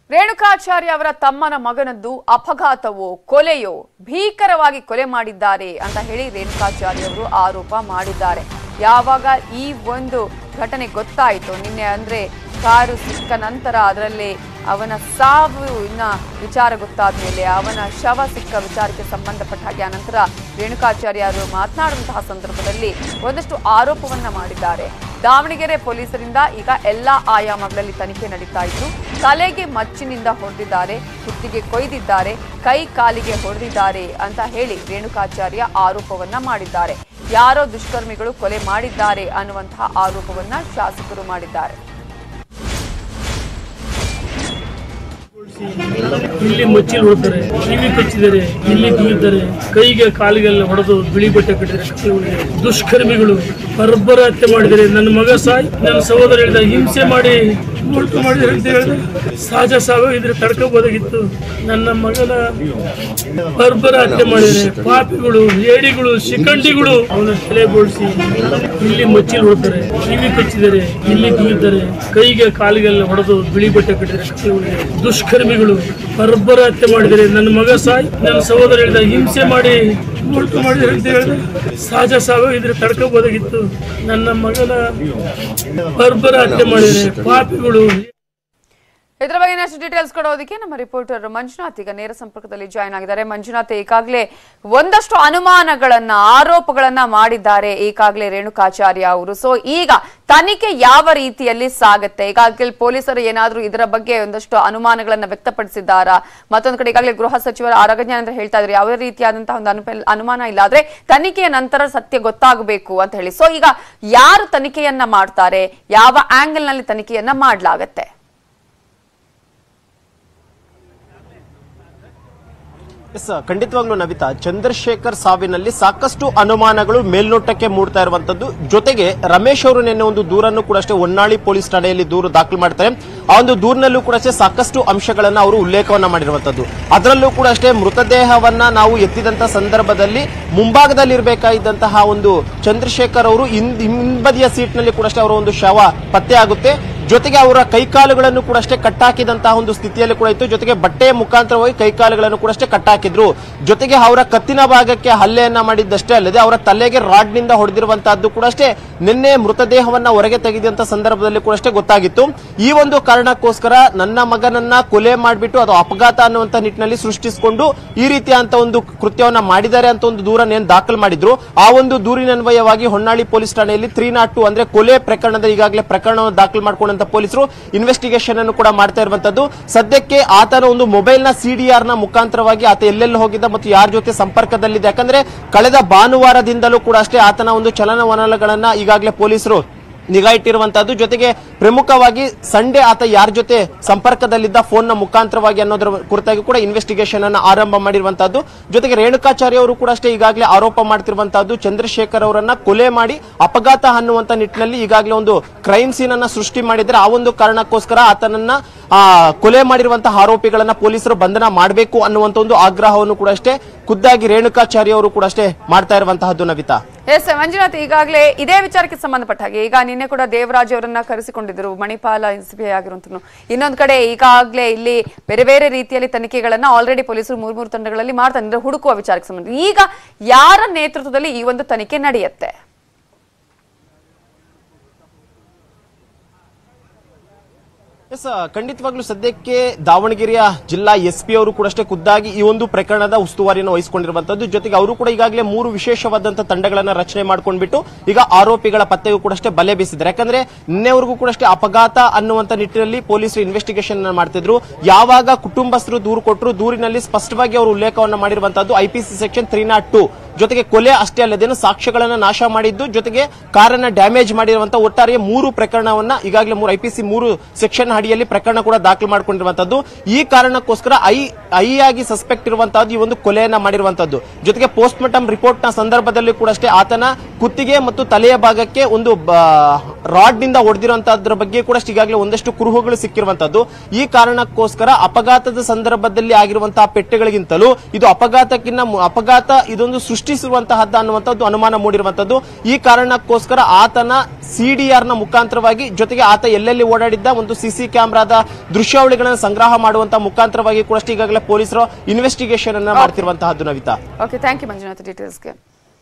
ರೇಣುಕಾಚಾರ್ಯ ಅವರ ತಮ್ಮನ ಮಗನದ್ದು ಅಪಘಾತವೋ ಕೊಲೆಯೋ ಭೀಕರವಾಗಿ ಕೊಲೆ ಮಾಡಿದ್ದಾರೆ ಅಂತ ಹೇಳಿ ರೇಣುಕಾಚಾರ್ಯ ಅವರು ಆರೋಪ ಮಾಡಿದ್ದಾರೆ ಯಾವಾಗ ಈ ಒಂದು ಘಟನೆ ಗೊತ್ತಾಯಿತು ನಿನ್ನೆ ಅಂದ್ರೆ ಕಾರು ಸಿಕ್ಕ ನಂತರ ಅದರಲ್ಲಿ ಅವನ ಸಾವು ಇನ್ನ ವಿಚಾರ ಗೊತ್ತಾದ ಮೇಲೆ ಅವನ ಶವ ಸಿಕ್ಕ ವಿಚಾರಕ್ಕೆ ಸಂಬಂಧಪಟ್ಟ ಹಾಗೆ ಆನಂತರ ರೇಣುಕಾಚಾರ್ಯ ಅವರು ಮಾತನಾಡುವಂತಹ ಸಂದರ್ಭದಲ್ಲಿ ಒಂದಷ್ಟು ಆರೋಪವನ್ನ ಮಾಡಿದ್ದಾರೆ ದಾವಣಗೆರೆ ಪೊಲೀಸರಿಂದ ಈಗ ಎಲ್ಲಾ ಆಯಾಮಗಳಲ್ಲಿ ತನಿಖೆ ನಡೀತಾ ಇದ್ದು ತಲೆಗೆ ಮಚ್ಚಿನಿಂದ ಹೊಡೆದಿದ್ದಾರೆ ಕುತ್ತಿಗೆ ಕೊಯ್ದಿದ್ದಾರೆ ಕೈ ಕಾಲಿಗೆ ಹೊಡೆದಿದ್ದಾರೆ ಅಂತ ಹೇಳಿ ರೇಣುಕಾಚಾರ್ಯ ಆರೋಪವನ್ನ ಮಾಡಿದ್ದಾರೆ ಯಾರೋ ದುಷ್ಕರ್ಮಿಗಳು ಕೊಲೆ ಮಾಡಿದ್ದಾರೆ ಅನ್ನುವಂತಹ ಆರೋಪವನ್ನ ಶಾಸಕರು ಮಾಡಿದ್ದಾರೆ ಇಲ್ಲಿ ಮಚ್ಚಿಲ್ ಹೊಡ್ತಾರೆ ಕಿವಿ ಕಚ್ಚಿದ್ದಾರೆ ಇಲ್ಲಿ ಬೀಳ್ತಾರೆ ಕೈಗೆ ಕಾಲಿಗೆಲ್ಲ ಹೊಡೆದು ಬಿಳಿ ಬಟ್ಟೆ ಕಟ್ಟಿದ್ದಾರೆ ದುಷ್ಕರ್ಮಿಗಳು ಬರ್ಬರ ಹತ್ಯೆ ಮಾಡಿದರೆ ನನ್ನ ಮಗ ಸಾಯ್ ನನ್ನ ಸಹೋದರ ಹೇಳಿದ ಹಿಂಸೆ ಮಾಡಿ ಮುಳುಕು ಮಾಡಿದ್ರೆ ಅಂತ ಹೇಳಿದ್ರೆ ಸಹಜ ಸಾವು ಇದ್ರೆ ತಡ್ಕೋಬೋದಾಗಿತ್ತು ನನ್ನ ಮಗನ ಬರ್ಬರ ಹತ್ಯೆ ಮಾಡಿದರೆ ಪಾಪಿಗಳು ಏಡಿಗಳು ಶಿಖಂಡಿಗಳು ಅವನ ತಲೆ ಬೋಳಿಸಿ ಇಲ್ಲಿ ಮಚ್ಚಿಲ್ ಹೊಡ್ತಾರೆ ಕಿವಿ ಕಚ್ಚಿದ್ದಾರೆ ಇಲ್ಲಿ ಬೀಳ್ತಾರೆ ಕೈಗೆ ಕಾಲಿಗೆಲ್ಲ ಹೊಡೆದು ಬಿಳಿ ಬಟ್ಟೆ ಕಟ್ಟಿದ್ದಾರೆ ದುಷ್ಕರ್ಮಿಗಳು ಬರ್ಬರ ಹತ್ಯೆ ಮಾಡಿದರೆ ನನ್ನ ಮಗ ಸಾಯ್ ನನ್ನ ಸಹೋದರ ಹೇಳಿದ ಹಿಂಸೆ ಮಾಡಿ ಮುಳುಕು ಮಾಡಿದ್ರೆ ಅಂತ ಹೇಳಿದ್ರೆ ಸಹಜ ಸಾವು ಇದ್ರೆ ತಡ್ಕೋಬೋದಾಗಿತ್ತು ನನ್ನ ಮಗನ ಬರ್ಬರ ಹತ್ಯೆ ಮಾಡಿದರೆ ಪಾಪಿಗಳು ಇದರ ಬಗ್ಗೆ ಇನ್ನಷ್ಟು ಡೀಟೇಲ್ಸ್ ಕೊಡೋದಕ್ಕೆ ನಮ್ಮ ರಿಪೋರ್ಟರ್ ಮಂಜುನಾಥ್ ಈಗ ನೇರ ಸಂಪರ್ಕದಲ್ಲಿ ಜಾಯ್ನ್ ಆಗಿದ್ದಾರೆ ಮಂಜುನಾಥ್ ಈಗಾಗಲೇ ಒಂದಷ್ಟು ಅನುಮಾನಗಳನ್ನ ಆರೋಪಗಳನ್ನ ಮಾಡಿದ್ದಾರೆ ಈಗಾಗಲೇ ರೇಣುಕಾಚಾರ್ಯ ಅವರು ಸೊ ಈಗ ತನಿಖೆ ಯಾವ ರೀತಿಯಲ್ಲಿ ಸಾಗುತ್ತೆ ಈಗಾಗಲೇ ಪೊಲೀಸರು ಏನಾದ್ರೂ ಇದರ ಬಗ್ಗೆ ಒಂದಷ್ಟು ಅನುಮಾನಗಳನ್ನ ವ್ಯಕ್ತಪಡಿಸಿದ್ದಾರಾ ಮತ್ತೊಂದು ಕಡೆ ಈಗಾಗಲೇ ಗೃಹ ಸಚಿವರು ಆರೋಗ್ಯ ಅಂತ ಹೇಳ್ತಾ ಇದ್ದಾರೆ ಯಾವ ರೀತಿಯಾದಂತಹ ಒಂದು ಅನುಪ- ಅನುಮಾನ ಇಲ್ಲ ಆದ್ರೆ ತನಿಖೆಯ ನಂತರ ಸತ್ಯ ಗೊತ್ತಾಗಬೇಕು ಅಂತ ಹೇಳಿ ಸೊ ಈಗ ಯಾರು ತನಿಖೆಯನ್ನ ಮಾಡ್ತಾರೆ ಯಾವ ಆಂಗಲ್ ನಲ್ಲಿ ತನಿಖೆಯನ್ನ ಮಾಡ್ಲಾಗತ್ತೆ ಎಸ್ ಖಂಡಿತವಾಗ್ಲೂ ನವಿತಾ ಚಂದ್ರಶೇಖರ್ ಸಾವಿನಲ್ಲಿ ಸಾಕಷ್ಟು ಅನುಮಾನಗಳು ಮೇಲ್ನೋಟಕ್ಕೆ ಮೂಡ್ತಾ ಇರುವಂತದ್ದು ಜೊತೆಗೆ ರಮೇಶ್ ಅವರು ನಿನ್ನೆ ಒಂದು ದೂರನ್ನು ಕೂಡ ಅಷ್ಟೇ ಹೊನ್ನಾಳಿ ಪೊಲೀಸ್ ಠಾಣೆಯಲ್ಲಿ ದೂರು ದಾಖಲು ಮಾಡ್ತಾರೆ ಆ ಒಂದು ದೂರಿನಲ್ಲೂ ಕೂಡ ಅಷ್ಟೇ ಸಾಕಷ್ಟು ಅಂಶಗಳನ್ನ ಅವರು ಉಲ್ಲೇಖವನ್ನ ಮಾಡಿರುವಂತದ್ದು ಅದರಲ್ಲೂ ಕೂಡ ಅಷ್ಟೇ ಮೃತದೇಹವನ್ನ ನಾವು ಎತ್ತಿದಂತ ಸಂದರ್ಭದಲ್ಲಿ ಮುಂಭಾಗದಲ್ಲಿ ಇರಬೇಕಾಗಿದ್ದಂತಹ ಒಂದು ಚಂದ್ರಶೇಖರ್ ಅವರು ಹಿಂದ್- ಹಿಂಬದಿಯ ಸೀಟ್ನಲ್ಲಿ ಕೂಡ ಅಷ್ಟೇ ಅವರ ಒಂದು ಶವ ಪತ್ತೆ ಆಗುತ್ತೆ ಜೊತೆಗೆ ಅವರ ಕೈಕಾಲುಗಳನ್ನು ಕೂಡ ಅಷ್ಟೇ ಕಟ್ಟಾಕಿದಂತಹ ಒಂದು ಸ್ಥಿತಿಯಲ್ಲಿ ಕೂಡ ಇತ್ತು ಜೊತೆಗೆ ಬಟ್ಟೆಯ ಮುಖಾಂತರವಾಗಿ ಕೈಕಾಲುಗಳನ್ನು ಕೂಡ ಅಷ್ಟೇ ಕಟ್ಟಾಕಿದ್ರು ಜೊತೆಗೆ ಅವರ ಕತ್ತಿನ ಭಾಗಕ್ಕೆ ಹಲ್ಲೆಯನ್ನ ಮಾಡಿದ್ದಷ್ಟೇ ಅಲ್ಲದೆ ಅವರ ತಲೆಗೆ ರಾಡ್ ನಿಂದ ಹೊಡೆದಿರುವಂತಹದ್ದು ಕೂಡ ಅಷ್ಟೇ ನಿನ್ನೆ ಮೃತದೇಹವನ್ನ ಹೊರಗೆ ತೆಗೆದಂತ ಸಂದರ್ಭದಲ್ಲಿ ಕೂಡ ಅಷ್ಟೇ ಗೊತ್ತಾಗಿತ್ತು ಈ ಒಂದು ಕಾರಣಕ್ಕೋಸ್ಕರ ನನ್ನ ಮಗನನ್ನ ಕೊಲೆ ಮಾಡಿಬಿಟ್ಟು ಅದು ಅಪಘಾತ ಅನ್ನುವಂತ ನಿಟ್ಟಿನಲ್ಲಿ ಸೃಷ್ಟಿಸಿಕೊಂಡು ಈ ರೀತಿಯಂತ ಒಂದು ಕೃತ್ಯವನ್ನ ಮಾಡಿದ್ದಾರೆ ಅಂತ ಒಂದು ದೂರನ್ನ ಏನ್ ದಾಖಲು ಮಾಡಿದ್ರು ಆ ಒಂದು ದೂರಿನನ್ವಯವಾಗಿ ಹೊನ್ನಾಳಿ ಪೊಲೀಸ್ ಠಾಣೆಯಲ್ಲಿ ತ್ರೀ ನಾಟ್ ಟು ಅಂದ್ರೆ ಕೊಲೆ ಪ್ರಕರಣದ ಈಗಾಗಲೇ ಪ್ರಕರಣವನ್ನು ದಾಖಲು ಮಾಡಿಕೊಂಡಂತ ಪೊಲೀಸರು ಇನ್ವೆಸ್ಟಿಗೇಷನ್ ಅನ್ನು ಕೂಡ ಮಾಡ್ತಾ ಇರುವಂತದ್ದು ಸದ್ಯಕ್ಕೆ ಆತನ ಒಂದು ಮೊಬೈಲ್ ನ ಸಿಡಿಆರ್ ನ ಮುಖಾಂತರವಾಗಿ ಆತ ಎಲ್ಲೆಲ್ಲಿ ಹೋಗಿದ್ದ ಮತ್ತು ಯಾರ ಜೊತೆ ಸಂಪರ್ಕದಲ್ಲಿದೆ ಯಾಕಂದ್ರೆ ಕಳೆದ ಭಾನುವಾರದಿಂದಲೂ ಕೂಡ ಅಷ್ಟೇ ಆತನ ಒಂದು ಚಲನವಲನಗಳನ್ನ ಈಗಾಗಲೇ ಪೊಲೀಸರು ನಿಗಾ ಇಟ್ಟಿರುವಂತಹದ್ದು ಜೊತೆಗೆ ಪ್ರಮುಖವಾಗಿ ಸಂಡೇ ಆತ ಯಾರ ಜೊತೆ ಸಂಪರ್ಕದಲ್ಲಿದ್ದ ಫೋನ್ ನ ಮುಖಾಂತರವಾಗಿ ಅನ್ನೋದರ ಕುರಿತಾಗಿ ಕೂಡ ಇನ್ವೆಸ್ಟಿಗೇಷನ್ ಅನ್ನ ಆರಂಭ ಮಾಡಿರುವಂತಹದ್ದು ಜೊತೆಗೆ ರೇಣುಕಾಚಾರ್ಯ ಅವರು ಕೂಡ ಅಷ್ಟೇ ಈಗಾಗಲೇ ಆರೋಪ ಮಾಡ್ತಿರುವಂತಹದ್ದು ಚಂದ್ರಶೇಖರ್ ಅವರನ್ನ ಕೊಲೆ ಮಾಡಿ ಅಪಘಾತ ಅನ್ನುವಂತ ನಿಟ್ಟಿನಲ್ಲಿ ಈಗಾಗಲೇ ಒಂದು ಕ್ರೈಮ್ ಸೀನ್ ಅನ್ನ ಸೃಷ್ಟಿ ಮಾಡಿದ್ರೆ ಆ ಒಂದು ಕಾರಣಕ್ಕೋಸ್ಕರ ಆತನನ್ನ ಆ, ಕೊಲೆ ಮಾಡಿರುವಂತಹ ಆರೋಪಿಗಳನ್ನ ಪೊಲೀಸರು ಬಂಧನ ಮಾಡಬೇಕು ಅನ್ನುವಂತ ಒಂದು ಆಗ್ರಹವನ್ನು ಕೂಡ ಅಷ್ಟೇ ಖುದ್ದಾಗಿ ರೇಣುಕಾಚಾರ್ಯ ಅವರು ಕೂಡ ಅಷ್ಟೇ ಮಾಡ್ತಾ ಇರುವಂತಹದ್ದು ನವಿತಾ ಎಸ್ ಮಂಜುನಾಥ್ ಈಗಾಗಲೇ ಇದೇ ವಿಚಾರಕ್ಕೆ ಸಂಬಂಧಪಟ್ಟ ಹಾಗೆ ಈಗ ನಿನ್ನೆ ಕೂಡ ದೇವರಾಜ್ ಅವರನ್ನ ಕರೆಸಿಕೊಂಡಿದ್ರು ಮಣಿಪಾಲ ಎಸ್ಪಿ ಆಗಿರುವಂತ ಇನ್ನೊಂದು ಕಡೆ ಈಗಾಗಲೇ ಇಲ್ಲಿ ಬೇರೆ ಬೇರೆ ರೀತಿಯಲ್ಲಿ ತನಿಖೆಗಳನ್ನ ಆಲ್ರೆಡಿ ಪೊಲೀಸರು ಮೂರ್ ಮೂರು ತಂಡಗಳಲ್ಲಿ ಮಾಡ್ತಾರೆ ಅಂದ್ರೆ ಹುಡುಕುವ ವಿಚಾರಕ್ಕೆ ಸಂಬಂಧ ಈಗ ಯಾರ ನೇತೃತ್ವದಲ್ಲಿ ಈ ಒಂದು ತನಿಖೆ ನಡೆಯುತ್ತೆ ಎಸ್ ಖಂಡಿತವಾಗ್ಲೂ ಸದ್ಯಕ್ಕೆ ದಾವಣಗೆರೆಯ ಜಿಲ್ಲಾ ಎಸ್ ಪಿ ಅವರು ಕೂಡ ಅಷ್ಟೇ ಖುದ್ದಾಗಿ ಈ ಒಂದು ಪ್ರಕರಣದ ಉಸ್ತುವಾರಿಯನ್ನು ವಹಿಸಿಕೊಂಡಿರುವಂತದ್ದು ಜೊತೆಗೆ ಅವರು ಕೂಡ ಈಗಾಗಲೇ ಮೂರು ವಿಶೇಷವಾದಂತಹ ತಂಡಗಳನ್ನ ರಚನೆ ಮಾಡ್ಕೊಂಡ್ಬಿಟ್ಟು ಈಗ ಆರೋಪಿಗಳ ಪತ್ತೆಗೂ ಕೂಡ ಅಷ್ಟೇ ಬಲೆ ಬೀಸಿದ್ದಾರೆ ಯಾಕಂದ್ರೆ ನಿನ್ನೆವರೆಗೂ ಕೂಡ ಅಷ್ಟೇ ಅಪಘಾತ ಅನ್ನುವಂತ ನಿಟ್ಟಿನಲ್ಲಿ ಪೊಲೀಸರು ಇನ್ವೆಸ್ಟಿಗೇಷನ್ ಮಾಡ್ತಿದ್ರು ಯಾವಾಗ ಕುಟುಂಬಸ್ಥರು ದೂರು ಕೊಟ್ಟರು ದೂರಿನಲ್ಲಿ ಸ್ಪಷ್ಟವಾಗಿ ಅವರು ಉಲ್ಲೇಖವನ್ನ ಮಾಡಿರುವಂತದ್ದು IPC section three not two ಜೊತೆಗೆ ಕೊಲೆ ಅಷ್ಟೇ ಅಲ್ಲದೇನು ಸಾಕ್ಷ್ಯಗಳನ್ನ ನಾಶ ಮಾಡಿದ್ದು ಜೊತೆಗೆ ಕಾರನ್ನ ಡ್ಯಾಮೇಜ್ ಮಾಡಿರುವಂತಹ ಒಟ್ಟಾರೆ ಮೂರು ಪ್ರಕರಣವನ್ನ ಈಗಾಗಲೇ ಮೂರು ಐಪಿಸಿ ಮೂರು ಸೆಕ್ಷನ್ ಅಡಿಯಲ್ಲಿ ಪ್ರಕರಣ ಕೂಡ ದಾಖಲು ಮಾಡಿಕೊಂಡಿರುವಂತದ್ದು ಈ ಕಾರಣಕ್ಕೋಸ್ಕರ ಐ ಐ ಆಗಿ ಸಸ್ಪೆಕ್ಟ್ ಇರುವಂತಹದ್ದು ಈ ಒಂದು ಕೊಲೆಯನ್ನ ಮಾಡಿರುವಂತದ್ದು ಜೊತೆಗೆ ಪೋಸ್ಟ್ ಮಾರ್ಟಮ್ ರಿಪೋರ್ಟ್ ನ ಸಂದರ್ಭದಲ್ಲಿ ಕೂಡ ಅಷ್ಟೇ ಆತನ ಕುತ್ತಿಗೆ ಮತ್ತು ತಲೆಯ ಭಾಗಕ್ಕೆ ಒಂದು ರಾಡ್ ನಿಂದ ಹೊಡೆದಿರುವಂತಹದ್ರ ಬಗ್ಗೆ ಕೂಡ ಅಷ್ಟೇ ಈಗಾಗಲೇ ಒಂದಷ್ಟು ಕುರುಹುಗಳು ಸಿಕ್ಕಿರುವಂತದ್ದು ಈ ಕಾರಣಕ್ಕೋಸ್ಕರ ಅಪಘಾತದ ಸಂದರ್ಭದಲ್ಲಿ ಆಗಿರುವಂತಹ ಪೆಟ್ಟೆಗಳಿಗಿಂತಲೂ ಇದು ಅಪಘಾತಕ್ಕಿಂತ ಮು- ಅಪಘಾತ ಇದೊಂದು ಸೃಷ್ಟಿ ಸೃಷ್ಟಿಸಿರುವಂತಹದ್ದು ಅನ್ನುವಂಥದ್ದು ಅನುಮಾನ ಮೂಡಿರುವಂತದ್ದು ಈ ಕಾರಣಕ್ಕೋಸ್ಕರ ಆತನ ಸಿಡಿಆರ್ ನ ಮುಖಾಂತರವಾಗಿ ಜೊತೆಗೆ ಆತ ಎಲ್ಲೆಲ್ಲಿ ಓಡಾಡಿದ್ದ ಒಂದು ಸಿಸಿ ಕ್ಯಾಮೆರಾದ ದೃಶ್ಯಾವಳಿಗಳನ್ನು ಸಂಗ್ರಹ ಮಾಡುವಂತಹ ಮುಖಾಂತರವಾಗಿ ಕೂಡ ಈಗಾಗಲೇ ಪೊಲೀಸರು ಇನ್ವೆಸ್ಟಿಗೇಷನ್ ಅನ್ನ ಮಾಡ್ತಿರುವಂತಹದ್ದು Navita okay thank you Manjunath ಡೀಟೇಲ್ಸ್ಗೆ